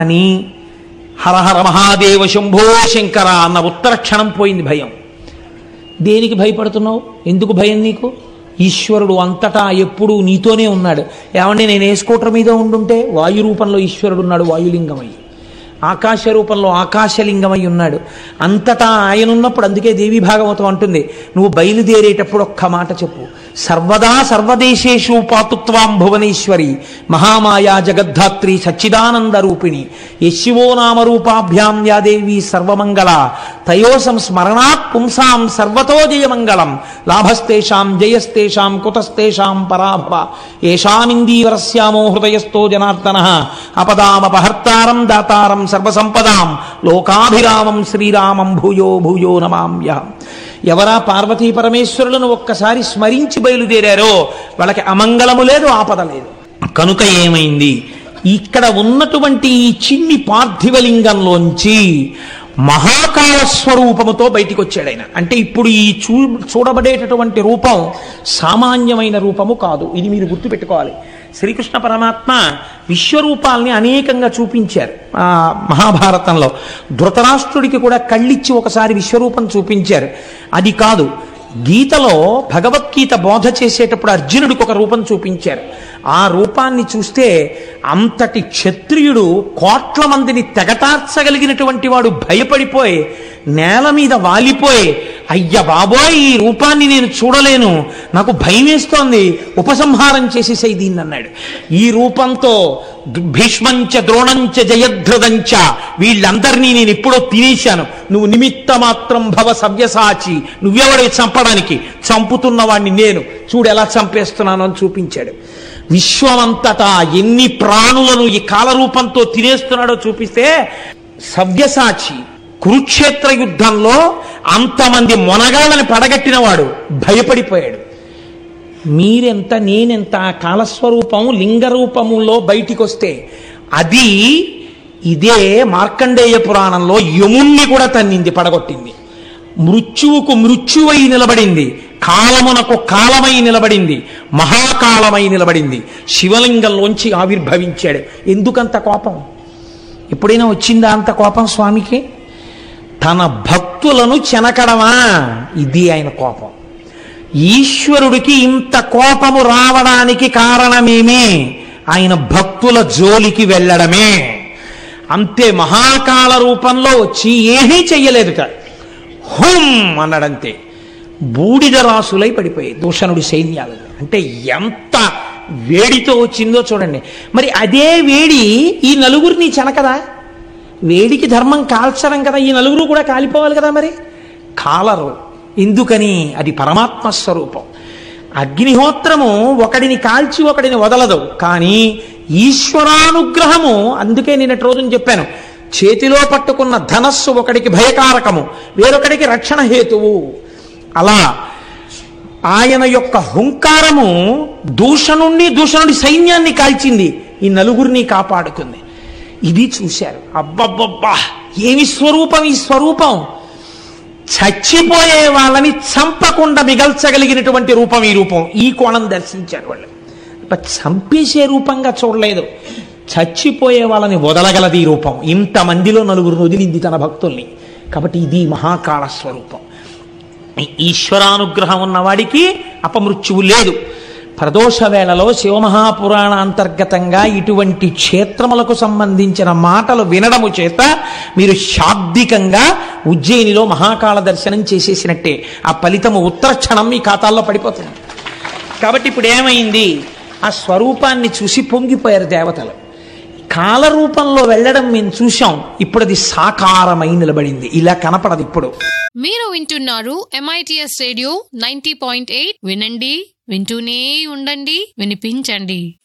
అని హరహర మహాదేవ శంభో శంకర అన్న ఉత్తర క్షణం పోయింది భయం దేనికి భయపడుతున్నావు ఎందుకు భయం నీకు ఈశ్వరుడు అంతటా ఎప్పుడూ నీతోనే ఉన్నాడు ఏమండి నేను ఏ స్కూటర్ మీద ఉండుంటే వాయు రూపంలో ఈశ్వరుడు ఉన్నాడు వాయులింగమై ఆకాశ రూపంలో ఆకాశలింగమై ఉన్నాడు అంతటా ఆయన ఉన్నప్పుడు అందుకే దేవి భాగవతం అంటుంది నువ్వు బయలుదేరేటప్పుడు ఒక్క మాట చెప్పు సర్వదా సర్వదేశేషు పాతుత్వాం భువనేశ్వరి మహామాయా జగద్ధాత్రి సచ్చిదానంద రూపిణి యశివో నామరూపాభ్యాం యాదేవి సర్వమంగళ తయోసం స్మరణాత్ పుంసాం సర్వతో జయమంగళం లాభస్తేషాం జయస్తేషాం కుతస్తేషాం పరాభవ ఏషామిందీవరస్యామో హృదయస్థో జనార్దన అపదామపహర్తారం దాతారం సర్వసంపదాం లోకాభిరామం శ్రీరామం భూయో భూయో నమామ్యహం ఎవరా పార్వతీ పరమేశ్వరులను ఒక్కసారి స్మరించి బయలుదేరారో వాళ్ళకి అమంగళము లేదు ఆపద లేదు కనుక ఏమైంది ఇక్కడ ఉన్నటువంటి ఈ చిన్ని పార్థివలింగంలోంచి మహాకాల స్వరూపముతో బయటికి వచ్చాడు ఆయన అంటే ఇప్పుడు ఈ చూ చూడబడేటటువంటి రూపం సామాన్యమైన రూపము కాదు ఇది మీరు గుర్తుపెట్టుకోవాలి శ్రీకృష్ణ పరమాత్మ విశ్వరూపాల్ని అనేకంగా చూపించారు ఆ మహాభారతంలో ధృతరాష్ట్రుడికి కూడా కళ్ళిచ్చి ఒకసారి విశ్వరూపం చూపించారు అది కాదు గీతలో భగవద్గీత బోధ చేసేటప్పుడు అర్జునుడికి ఒక రూపం చూపించారు ఆ రూపాన్ని చూస్తే అంతటి క్షత్రియుడు కోట్ల మందిని తెగటార్చగలిగినటువంటి వాడు భయపడిపోయి నేల మీద వాలిపోయి అయ్య బాబోయ్ ఈ రూపాన్ని నేను చూడలేను నాకు భయం వేస్తోంది ఉపసంహారం చేసేసాయి దీన్ని అన్నాడు ఈ రూపంతో భీష్మంచ ద్రోణంచ జయధ్రదంచ వీళ్ళందరినీ నేను ఎప్పుడో తినేశాను నువ్వు నిమిత్త మాత్రం భవ సవ్యసాచి నువ్వెవడే చంపడానికి చంపుతున్న వాడిని నేను చూడు ఎలా చంపేస్తున్నాను అని చూపించాడు విశ్వమంతటా ఎన్ని ప్రాణులను ఈ కాలరూపంతో తినేస్తున్నాడో చూపిస్తే సవ్యసాచి కురుక్షేత్ర యుద్ధంలో అంతమంది మొనగాళ్ళని పడగట్టినవాడు భయపడిపోయాడు మీరెంత నేనెంత ఆ కాలస్వరూపం లింగరూపములో బయటికి వస్తే అది ఇదే మార్కండేయ పురాణంలో యముణ్ణి కూడా తన్నింది పడగొట్టింది మృత్యువుకు మృత్యువై నిలబడింది కాలమునకు కాలమై నిలబడింది మహాకాలమై నిలబడింది శివలింగంలోంచి ఆవిర్భవించాడు ఎందుకంత కోపం ఎప్పుడైనా వచ్చిందా అంత కోపం స్వామికి తన భక్తులను చెనకడమా ఇది ఆయన కోపం ఈశ్వరుడికి ఇంత కోపము రావడానికి కారణమేమి ఆయన భక్తుల జోలికి వెళ్ళడమే అంతే మహాకాల రూపంలో వచ్చి ఏమీ చెయ్యలేదుట హుం అన్నాడంతే బూడిద రాసులై పడిపోయాయి దూషణుడి సైన్యాలు అంటే ఎంత వేడితో వచ్చిందో చూడండి మరి అదే వేడి ఈ నలుగురిని చెనకదా వేడికి ధర్మం కాల్చడం కదా ఈ నలుగురు కూడా కాలిపోవాలి కదా మరి కాలరు ఎందుకని అది పరమాత్మ స్వరూపం అగ్నిహోత్రము ఒకడిని కాల్చి ఒకడిని వదలదు కానీ ఈశ్వరానుగ్రహము అందుకే నిన్నటి రోజున చెప్పాను చేతిలో పట్టుకున్న ధనస్సు ఒకడికి భయకారకము వేరొకడికి రక్షణ హేతువు అలా ఆయన యొక్క హుంకారము దూషణుణ్ణి దూషణుడి సైన్యాన్ని కాల్చింది ఈ నలుగురిని కాపాడుకుంది ఇది చూశారు అబ్బబ్బబ్బా ఏమి స్వరూపం ఈ స్వరూపం చచ్చిపోయే వాళ్ళని చంపకుండా మిగల్చగలిగినటువంటి రూపం ఈ రూపం ఈ కోణం దర్శించారు వాళ్ళు చంపేసే రూపంగా చూడలేదు చచ్చిపోయే వాళ్ళని వదలగలది ఈ రూపం ఇంతమందిలో నలుగురు వదిలింది తన భక్తుల్ని కాబట్టి ఇది మహాకాల స్వరూపం ఈశ్వరానుగ్రహం ఉన్నవాడికి అపమృత్యువు లేదు ప్రదోష వేళలో శివమహాపురాణ అంతర్గతంగా ఇటువంటి క్షేత్రములకు సంబంధించిన మాటలు వినడము చేత మీరు శాబ్దికంగా ఉజ్జయినిలో మహాకాల దర్శనం చేసేసినట్టే ఆ ఫలితము ఉత్తర క్షణం మీ ఖాతాల్లో పడిపోతుంది కాబట్టి ఇప్పుడు ఏమైంది ఆ స్వరూపాన్ని చూసి పొంగిపోయారు దేవతలు కాలరూపంలో వెళ్ళడం మేము చూశాం ఇప్పుడు అది సాకారమై నిలబడింది ఇలా కనపడదు ఇప్పుడు మీరు వింటున్నారు MITS radio ninety point eight వినండి వింటూనే ఉండండి వినిపించండి